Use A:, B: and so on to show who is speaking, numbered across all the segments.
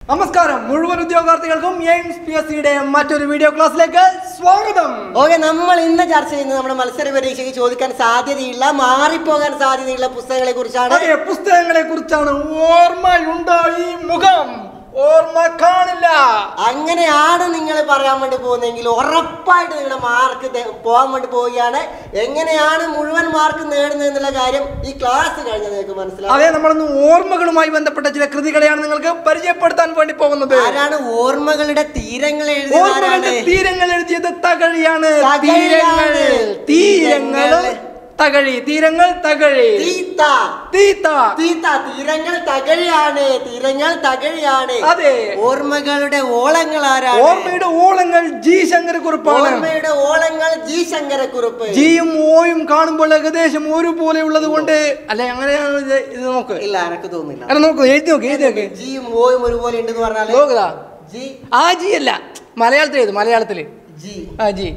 A: നമസ്കാരം മുഴുവൻ ഉദ്യോഗാർത്ഥികൾക്കും AIIMS P S സിയുടെ മറ്റൊരു വീഡിയോ ക്ലാസ്സിലേക്ക് സ്വാഗതം
B: ഓക്കെ നമ്മൾ ഇന്ന് ചർച്ച ചെയ്യുന്നത് നമ്മുടെ മത്സര പരീക്ഷയ്ക്ക് ചോദിക്കാൻ സാധ്യതയുള്ള മാറിപ്പോകാൻ സാധ്യതയുള്ള പുസ്തകങ്ങളെ കുറിച്ചാണ്
A: അതെ പുസ്തകങ്ങളെ കുറിച്ചാണ് ഓർമ്മയുണ്ടോ ഈ മുഖം ഓർമ്മ കാണില്ല
B: അങ്ങനെയാണ് നിങ്ങൾ പറയാൻ വേണ്ടി പോകുന്നതെങ്കിൽ ഉറപ്പായിട്ട് നിങ്ങളുടെ മാർക്ക് പോകാൻ വേണ്ടി പോവുകയാണ് എങ്ങനെയാണ് മുഴുവൻ മാർക്ക് നേടുന്നത് എന്നുള്ള കാര്യം ഈ ക്ലാസ് കഴിഞ്ഞാൽ നിങ്ങൾക്ക് മനസ്സിലാവും
A: അതെ നമ്മളിന്ന് ഓർമ്മകളുമായി ബന്ധപ്പെട്ട ചില കൃതികളെയാണ് നിങ്ങൾക്ക് പരിചയപ്പെടുത്താൻ വേണ്ടി പോകുന്നത്
B: ആരാണ് ഓർമ്മകളുടെ തീരങ്ങൾ എഴുതിയത്
A: ഓർമ്മകളുടെ
B: ആരാണ്?
A: തീരങ്ങൾ എഴുതിയത് തകഴിയാണ്
B: തകഴിയാണ്.
A: തീരങ്ങൾ തീരങ്ങളും
B: തീരങ്ങൾ.
A: തകഴി തീരങ്ങൾ തകഴി
B: തീത്ത
A: തീത്ത
B: തീത്ത തീരങ്ങൾ തകഴിയാണ് തീരങ്ങൾ തകഴിയാണ്
A: അതെ.
B: ഓർമ്മകളുടെ ഓളങ്ങൾ ആരാണ്
A: ഓർമ്മയുടെ ഓളങ്ങൾ ജി ശങ്കരക്കുറിപ്പാണ്
B: ഓർമ്മയുടെ ഓളങ്ങൾ ജി ശങ്കരക്കുറുപ്പ്
A: ജിയും ഓയും കാണുമ്പോൾ ഏകദേശം ഒരുപോലെ ഉള്ളത് കൊണ്ട് അല്ലെ അങ്ങനെയാണ് ഇത് ഇത് നോക്ക്
B: ഇല്ല എനക്ക് തോന്നുന്നില്ല
A: അങ്ങനെ നോക്ക് എഴുതി നോക്ക് എഴുതി നോക്ക്
B: ജിയും ഓയും ഒരുപോലെ ഉണ്ടെന്ന് പറഞ്ഞാല്
A: നോക്കുതാ
B: ജി
A: ആ ജി അല്ല മലയാളത്തിൽ എഴുതും മലയാളത്തില്
B: ജി
A: ആ ജി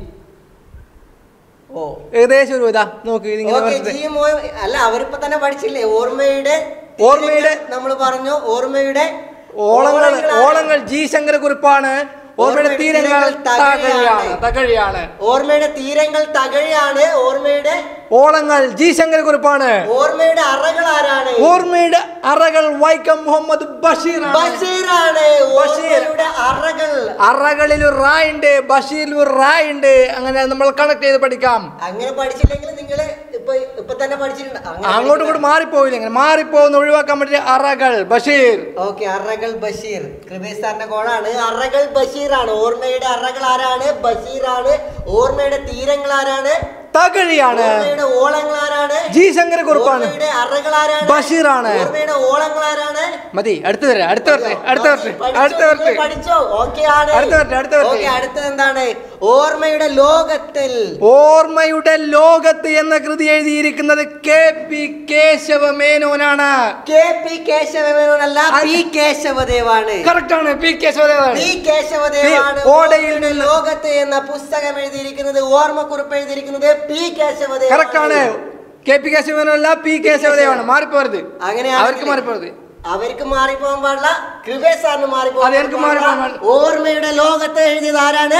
B: ഓ
A: ഏകദേശം ഒരു ഇതാ നോക്ക് ഇതിങ്ങനെ
B: ഓക്കെ
A: വരച്ചിട്ട്.
B: ജിയും ഓയും അല്ല അവരിപ്പോ തന്നെ പഠിച്ചില്ലേ ഓർമ്മയുടെ
A: ഓർമ്മയുടെ-
B: നമ്മൾ പറഞ്ഞു ഓർമ്മയുടെ
A: ഓളങ്ങൾ
B: ഓളങ്ങളാണ്.
A: ഓളങ്ങൾ ജി ശങ്കരക്കുറിപ്പാണ് ഓർമ്മയുടെ തീരങ്ങൾ തകഴിയാണ് തകഴിയാണ്
B: ഓർമ്മയുടെ തീരങ്ങൾ തകഴിയാണ് ഓർമ്മയുടെ
A: ഓളങ്ങൾ ജി ശങ്കരക്കുറിപ്പാണ്
B: ഓർമ്മയുടെ അറകൾ ആരാണ്
A: ഓർമ്മയുടെ അറകൾ വൈക്കം മുഹമ്മദ് ബഷീർ
B: ബഷീറാണ്
A: ബഷീർ.
B: ഓർമ്മയുടെ അറകൾ
A: അറകളിൽ ഒരു റായ് ഉണ്ട് ബഷീറിൽ ഒരു റായ് ഉണ്ട് അങ്ങനെ നമ്മൾ കണക്ട് ചെയ്ത് പഠിക്കാം
B: അങ്ങനെ പഠിച്ചില്ലെങ്കിൽ നിങ്ങൾ ഇപ്പൊ ഇപ്പൊ തന്നെ പഠിച്ചിട്ടുണ്ട് അങ്ങനെ
A: അങ്ങോട്ടും ഇങ്ങോട്ടും മാറിപ്പോയില്ല ഇങ്ങനെ മാറിപ്പോകുന്ന ഒഴിവാക്കാൻ പറ്റിയ അറകൾ ബഷീർ
B: ഓക്കെ അറകൾ ബഷീർ കൃപേഷ് സാറിന്റെ കോണാണ് അറകൾ ബഷീറാണ് ഓർമ്മയുടെ അറകൾ ആരാണ് ബഷീറാണ് ഓർമ്മയുടെ തീരങ്ങൾ ആരാണ്
A: തകഴിയാണ്
B: ഓർമ്മയുടെ ഓളങ്ങൾ ആരാണ്
A: ജി ശങ്കരക്കുറിപ്പാണ്
B: ഓർമ്മയുടെ അറകൾ ആരാണ്
A: ബഷീറാണ്.
B: ഓർമ്മയുടെ ഓളങ്ങൾ ആരാണ്
A: മതി അടുത്ത വരെ അടുത്ത വരട്ടെ അടുത്ത വരട്ടെ
B: പഠിച്ചോ,
A: അടുത്ത വരട്ടെ
B: നിങ്ങൾ പഠിച്ചോ ഓക്കെ ആണ്
A: അടുത്ത വരട്ടെ, അടുത്ത വരട്ടെ.
B: ഓക്കെ അടുത്തത് എന്താണ് ഓർമ്മയുടെ ലോകത്തിൽ
A: ഓർമ്മയുടെ ലോകത്ത് എന്ന കൃതി എഴുതിയിരിക്കുന്നത് കെ പി കേശവ മേനോനാണ്
B: കെ പി കേശവമേനോനല്ല പി കേശവദേവാണ്
A: കറക്റ്റ് ആണ് പി കേശവദേവാണ്
B: പി കേശവദേവാണ്
A: ഈ ഓടയിൽ
B: ഓർമ്മയുടെ ലോകത്ത് എന്ന പുസ്തകം എഴുതിയിരിക്കുന്നത് ഓർമ്മക്കുറിപ്പ് എഴുതിയിരിക്കുന്നത് പി കേശവദേവ്
A: കറക്റ്റ് ആണ് കെ പി കേശവനല്ല പി കേശവദേവാണ് മാറിപ്പോരുത്
B: അങ്ങനെയാണെങ്കിൽ
A: അവർക്ക് മാറിപ്പോരുത്
B: അവർക്ക് മാറിപ്പോകാൻ പാടില്ല കൃപേഷ് സാറിന്
A: അതെ,
B: മാറിപ്പോകാൻ
A: എനിക്ക് മാറിപ്പോകാൻ പാടില്ല.
B: ഓർമ്മയുടെ ലോകത്ത് എഴുതിയത് ആരാണ്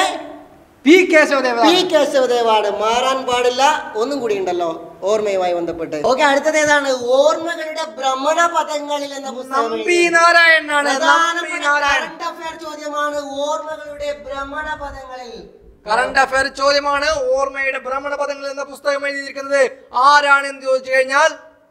A: പി കേശവദേവ
B: പി കേശവദേവാണ് മാറാൻ പാടില്ല ഒന്നും കൂടി ഉണ്ടല്ലോ ഓർമ്മയുമായി ബന്ധപ്പെട്ട് ഓക്കെ അടുത്തത് ഏതാണ് ഓർമ്മകളുടെ ഭ്രമണ പദങ്ങളിൽ എന്ന പുസ്തകം
A: നമ്പി
B: എഴുതിയത്.
A: നാരായണനാണ് നമ്പി
B: പ്രധാനപ്പെട്ട
A: നാരായണൻ
B: കറണ്ട് അഫയർ ചോദ്യമാണ് ഓർമ്മകളുടെ ഭ്രമണ പദങ്ങളിൽ
A: കറണ്ട് അഫയർ ചോദ്യമാണ് ഓർമ്മയുടെ ഭ്രമണ പദങ്ങൾ എന്ന പുസ്തകം എഴുതിയിരിക്കുന്നത് ആരാണെന്ന് ചോദിച്ചു കഴിഞ്ഞാൽ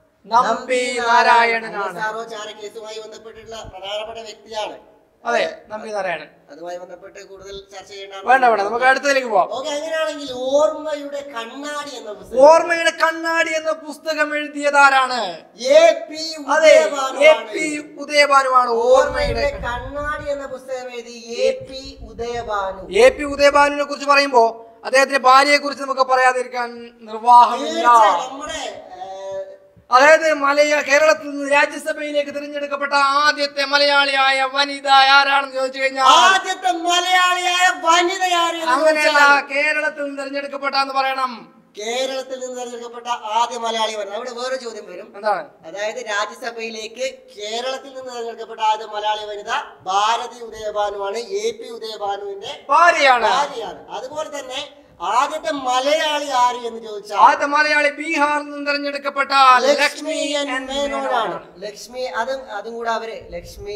A: നമ്പി നാരായണനാണ്
B: സാറോ ചാരക്കേസുമായി ബന്ധപ്പെട്ടിട്ടുള്ള പ്രധാനപ്പെട്ട വ്യക്തിയാണ്
A: അതെ നമ്പി നാരായണൻ
B: അതുമായി ബന്ധപ്പെട്ട് കൂടുതൽ ചർച്ച ചെയ്യേണ്ട
A: വേണ്ട വേണ്ട നമുക്ക് അടുത്തതിലേക്ക് പോവാം
B: ഓക്കെ അങ്ങനെയാണെങ്കിൽ ഓർമ്മയുടെ കണ്ണാടി എന്ന പുസ്തകം
A: ഓർമ്മയുടെ കണ്ണാടി എന്ന പുസ്തകം എഴുതിയത് ആരാണ്
B: എ പി
A: അതെ എ
B: ഉദയഭാനുവാണ്.
A: പി ഉദയഭാനുവാണ് ഓർമ്മയുടെ
B: ഓർമ്മയുടെ കണ്ണാടി എന്ന പുസ്തകം എഴുതി A P Udayabhanu
A: A P ഉദയഭാനുവിനെ കുറിച്ച് പറയുമ്പോ അദ്ദേഹത്തിന്റെ ഭാര്യയെ കുറിച്ച് നമുക്ക് പറയാതിരിക്കാൻ നിർവാഹമില്ല
B: തീർച്ചയായും നമ്മുടെ ഏഹ്,
A: അതായത് മലയ കേരളത്തിൽ നിന്ന് രാജ്യസഭയിലേക്ക് തിരഞ്ഞെടുക്കപ്പെട്ട ആദ്യത്തെ മലയാളിയായ വനിത ആരാണെന്ന് ചോദിച്ചു കഴിഞ്ഞാൽ
B: ആദ്യത്തെ മലയാളിയായ വനിതയാരെന്ന്
A: അങ്ങനെയല്ല
B: ചോദിച്ചാൽ
A: കേരളത്തിൽ നിന്ന് തിരഞ്ഞെടുക്കപ്പെട്ടെന്ന് പറയണം
B: കേരളത്തിൽ നിന്ന് തെരഞ്ഞെടുക്കപ്പെട്ട ആദ്യ മലയാളി വരുന്നത് അവിടെ വേറെ ചോദ്യം വരും
A: എന്താണ്
B: അതായത് രാജ്യസഭയിലേക്ക് കേരളത്തിൽ നിന്ന് തെരഞ്ഞെടുക്കപ്പെട്ട ആദ്യ മലയാളി വനിത ഭാരതി ഉദയഭാനുവാണ് എ പി ഉദയഭാനുവിന്റെ
A: ഭാര്യയാണ്
B: ഭാര്യയാണ് അതുപോലെ തന്നെ ആദ്യത്തെ മലയാളി ആര് എന്ന് ചോദിച്ചാൽ
A: ആദ്യത്തെ മലയാളി ബീഹാറിൽ നിന്ന് തിരഞ്ഞെടുക്കപ്പെട്ട
B: ലക്ഷ്മി എൻ മേനോനാണ് ലക്ഷ്മി അതും അതും കൂടെ അവര് ലക്ഷ്മി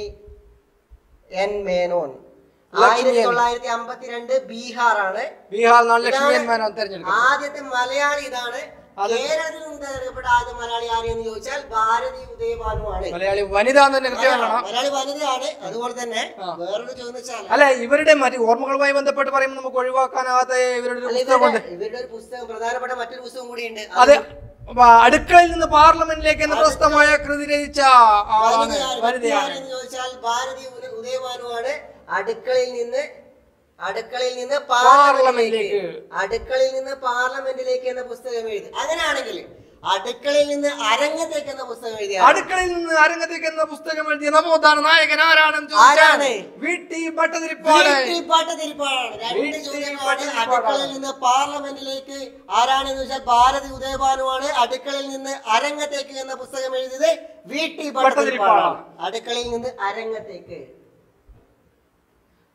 B: എൻ മേനോൻ
A: ലക്ഷ്മി
B: ആയിരത്തി
A: എൻ.
B: തൊള്ളായിരത്തി അമ്പത്തിരണ്ട് ബീഹാറാണ്
A: ബീഹാറിൽ നിന്നാണ് ലക്ഷ്മി
B: ഇതാണ്
A: എൻ മേനോൻ തിരഞ്ഞെടുക്കുന്നത്
B: ആദ്യത്തെ മലയാളി ഇതാണ്
A: അത്
B: കേരളത്തിൽ നിന്ന് തെരഞ്ഞെടുക്കപ്പെട്ട ആദ്യ മലയാളി ആര് എന്ന് ചോദിച്ചാൽ ഭാരതി ഉദയഭാനുവാണ്
A: മലയാളി വനിത എന്ന് തന്നെ കൃത്യം കാണാം
B: മലയാളി വനിതയാണ് അതുപോലെ തന്നെ
A: ആ.
B: വേറൊരു ചോദ്യം വെച്ചാൽ
A: അല്ല ഇവരുടെ മറ്റു ഓർമ്മകളുമായി ബന്ധപ്പെട്ട് പറയുമ്പോൾ നമുക്ക് ഒഴിവാക്കാനാവാത്ത ഇവരുടെ ഒരു
B: അല്ല,
A: പുസ്തകമുണ്ട്
B: ഇവരുടെ ഇവരുടെ ഒരു പുസ്തകം പ്രധാനപ്പെട്ട മറ്റൊരു പുസ്തകം കൂടിയുണ്ട്
A: അത് വ- അടുക്കളയിൽ നിന്ന് പാർലമെന്റിലേക്ക് എന്ന പ്രസ്തമായ കൃതി രചിച്ച ആളാണ്
B: വനിതയാണ്.
A: വനിതയാണ്
B: എന്ന് ചോദിച്ചാൽ ഭാരതി ഉദ- ഉദയഭാനുവാണ് അടുക്കളയിൽ നിന്ന് അടുക്കളയിൽ നിന്ന് പാർലമെന്റിലേക്ക്
A: പാർലമെന്റിലേക്ക്.
B: അടുക്കളയിൽ നിന്ന് പാർലമെന്റിലേക്ക് എന്ന പുസ്തകം എഴുതി അങ്ങനെയാണെങ്കിൽ അടുക്കളയിൽ നിന്ന് അരങ്ങത്തേക്ക് എന്ന പുസ്തകം എഴുതിയ
A: അടുക്കളയിൽ നിന്ന് അരങ്ങത്തേക്ക് എന്ന പുസ്തകം എഴുതിയ നവോത്ഥാന നായകൻ ആരാണെന്ന് ചോദിച്ചാൽ
B: ആരാണ്?
A: വീട്ടി ഭട്ടതിരിപ്പാട്
B: പാട്ടതിരിപ്പാടാണ് രണ്ട്
A: വീട്ടിൽ
B: ചോദ്യങ്ങളാണ്
A: പാട്ടതിരിപ്പാടാണ്.
B: അടുക്കളയിൽ നിന്ന് പാർലമെന്റിലേക്ക് ആരാണെന്ന് വെച്ചാൽ ഭാരതി ഉദയഭാനുവാണ് അടുക്കളയിൽ നിന്ന് അരങ്ങത്തേക്ക് എന്ന പുസ്തകം എഴുതിയത് വീട്ടി
A: ഭട്ടതിരിപ്പാടാണ്.
B: പാട്ടതിരിപ്പാടാണ് അടുക്കളയിൽ നിന്ന് അരങ്ങത്തേക്ക്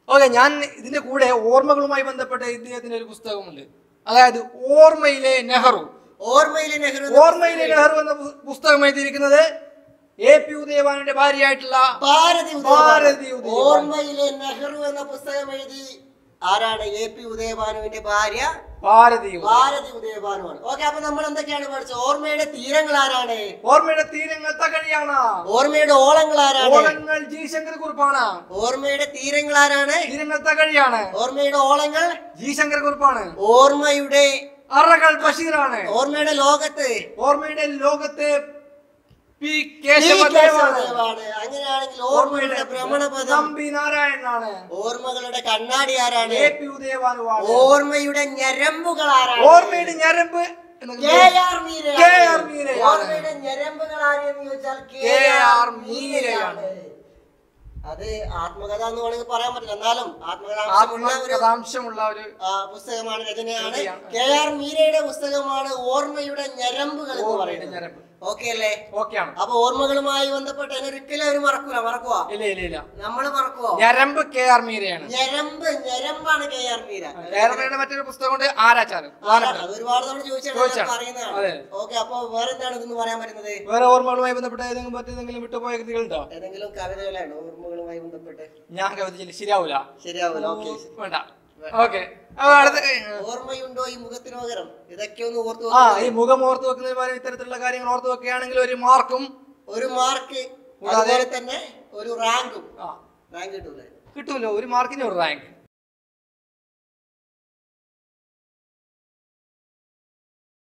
A: ഓക്കെ ഞാൻ ഇതിന്റെ കൂടെ ഓർമ്മകളുമായി ബന്ധപ്പെട്ട ഇദ്ദേഹത്തിന്റെ ഒരു പുസ്തകമുണ്ട് അതായത് ഓർമ്മയിലെ നെഹ്റു
B: ഓർമ്മയിലെ നെഹ്റു എന്ന
A: ഓർമ്മയിലെ നെഹ്റു എന്ന പു- പുസ്തകം എഴുതിയിരിക്കുന്നത് എ പി ഉദയവാനിന്റെ ഭാര്യയായിട്ടുള്ള
B: ഭാരതി
A: ഭാരതി
B: ഉദയഭാനു.
A: ഉദയഭാനു.
B: ഓർമ്മയിലെ നെഹ്റു എന്ന പുസ്തകം എഴുതി ആരാണ് എ പി ഉദയഭാനുവിന്റെ ഭാര്യ
A: ഭാരതി ഉദയ-
B: ഭാരതി ഉദയഭാനുവാണ് ഓക്കെ അപ്പൊ നമ്മൾ എന്തൊക്കെയാണ് പഠിച്ചത് ഓർമ്മയുടെ തീരങ്ങൾ ആരാണ്
A: ഓർമ്മയുടെ തീരങ്ങൾ തകഴിയാണ്
B: ഓർമ്മയുടെ ഓളങ്ങൾ ആരാണ്
A: ഓളങ്ങൾ ജി ശങ്കർ കുറിപ്പാണ്
B: ഓർമ്മയുടെ തീരങ്ങൾ ആരാണ്
A: തീരങ്ങൾ തകഴിയാണ്
B: ഓർമ്മയുടെ ഓളങ്ങൾ
A: ജി ശങ്കർ കുറിപ്പാണ്
B: ഓർമ്മയുടെ
A: അറകൾ ബഷീറാണ്
B: ഓർമ്മയുടെ ലോകത്ത്
A: ഓർമ്മയുടെ ലോകത്തെ പി
B: ഈ
A: കേശവദേവാണ്
B: കേശവദേവാണ്. അങ്ങനെയാണെങ്കിൽ ഓർമ്മയുടെ ഭ്രമണപദം
A: നമ്പി നാരായണനാണ്
B: ഓർമ്മകളുടെ കണ്ണാടി ആരാണ്
A: എ പി ഉദയവാനുവാണ്
B: ഓർമ്മയുടെ ഞരമ്പുകൾ ആരാണ്
A: ഓർമ്മയുടെ ഞരമ്പ് എന്നൊക്കെ
B: കെ ആർ മീരയാണ്.
A: കെ ആർ മീരയാണ്.
B: ഓർമ്മയുടെ ഞരമ്പുകൾ ആരെന്ന് ചോദിച്ചാൽ കെ
A: കെ
B: ആർ
A: ആർ
B: മീരയാണ് അത് ആത്മകഥ എന്ന് വേണമെങ്കിൽ പറയാൻ പറ്റില്ല എന്നാലും ആത്മകഥാംശമുള്ള ഒരു
A: ആത്മകഥാംശമുള്ള ഒരു
B: ആ, പുസ്തകമാണ് രചനയാണ്
A: രചനയാണ്.
B: കെ ആർ മീരയുടെ പുസ്തകമാണ് ഓർമ്മയുടെ ഞരമ്പുകൾ എന്ന്
A: ഓർമ്മയുടെ
B: പറയുന്നത്
A: ഞരമ്പ്
B: ഓക്കെ അല്ലേ
A: ഓക്കെയാണ്
B: അപ്പൊ ഓർമ്മകളുമായി ബന്ധപ്പെട്ട് അതിനെ ഒരിക്കലും അവർ മറക്കൂല മറക്കുവാ
A: ഇല്ല ഇല്ല ഇല്ല
B: നമ്മള് മറക്കുവോ
A: ഞരമ്പ് കെ ആർ മീരയാണ്
B: ഞരമ്പ് ഞരമ്പാണ് കെ ആർ മീര
A: കേരളയുടെ മറ്റൊരു പുസ്തകമുണ്ട് ആരാച്ചാരം
B: ആരാണ്? അത് ഒരുപാട് തവണ ചോദിച്ചാണ്
A: ചോദിച്ചാണ്.
B: അറിയുന്നതാണ്
A: അതെ.
B: ഓക്കെ അപ്പൊ വേറെ എന്താണ് ഇതെന്ന് പറയാൻ പറ്റുന്നത്
A: വേറെ ഓർമ്മകളുമായി ബന്ധപ്പെട്ട ഏതെങ്കിലും മറ്റേതെങ്കിലും വിട്ടുപോയ കൃതികളുണ്ടോ
B: ഏതെങ്കിലും കവിതകളാണോ ഓർമ്മകളുമായി ബന്ധപ്പെട്ട്
A: ഞാൻ കവിത ചൊല്ലി ശരിയാവൂല
B: ശരിയാവില്ല ഓക്കെ
A: വേണ്ട ഓക്കെ അടുത്ത
B: ഓർമ്മയുണ്ടോ ഈ മുഖത്തിന് പകരം ഇതൊക്കെ ഒന്ന് ഓർത്തു
A: ആ
B: വെക്കുക.
A: ഈ മുഖം ഓർത്ത് വെക്കുന്നതിന് പകരം ഇത്തരത്തിലുള്ള കാര്യങ്ങൾ ഓർത്ത് വെക്കുകയാണെങ്കിൽ ഒരു മാർക്കും
B: ഒരു മാർക്ക്
A: കൂടാതെ-
B: അതുപോലെ തന്നെ ഒരു റാങ്കും
A: ആ
B: റാങ്ക് കിട്ടൂലേ
A: കിട്ടൂല്ലോ ഒരു മാർക്കിന് ഒരു റാങ്ക്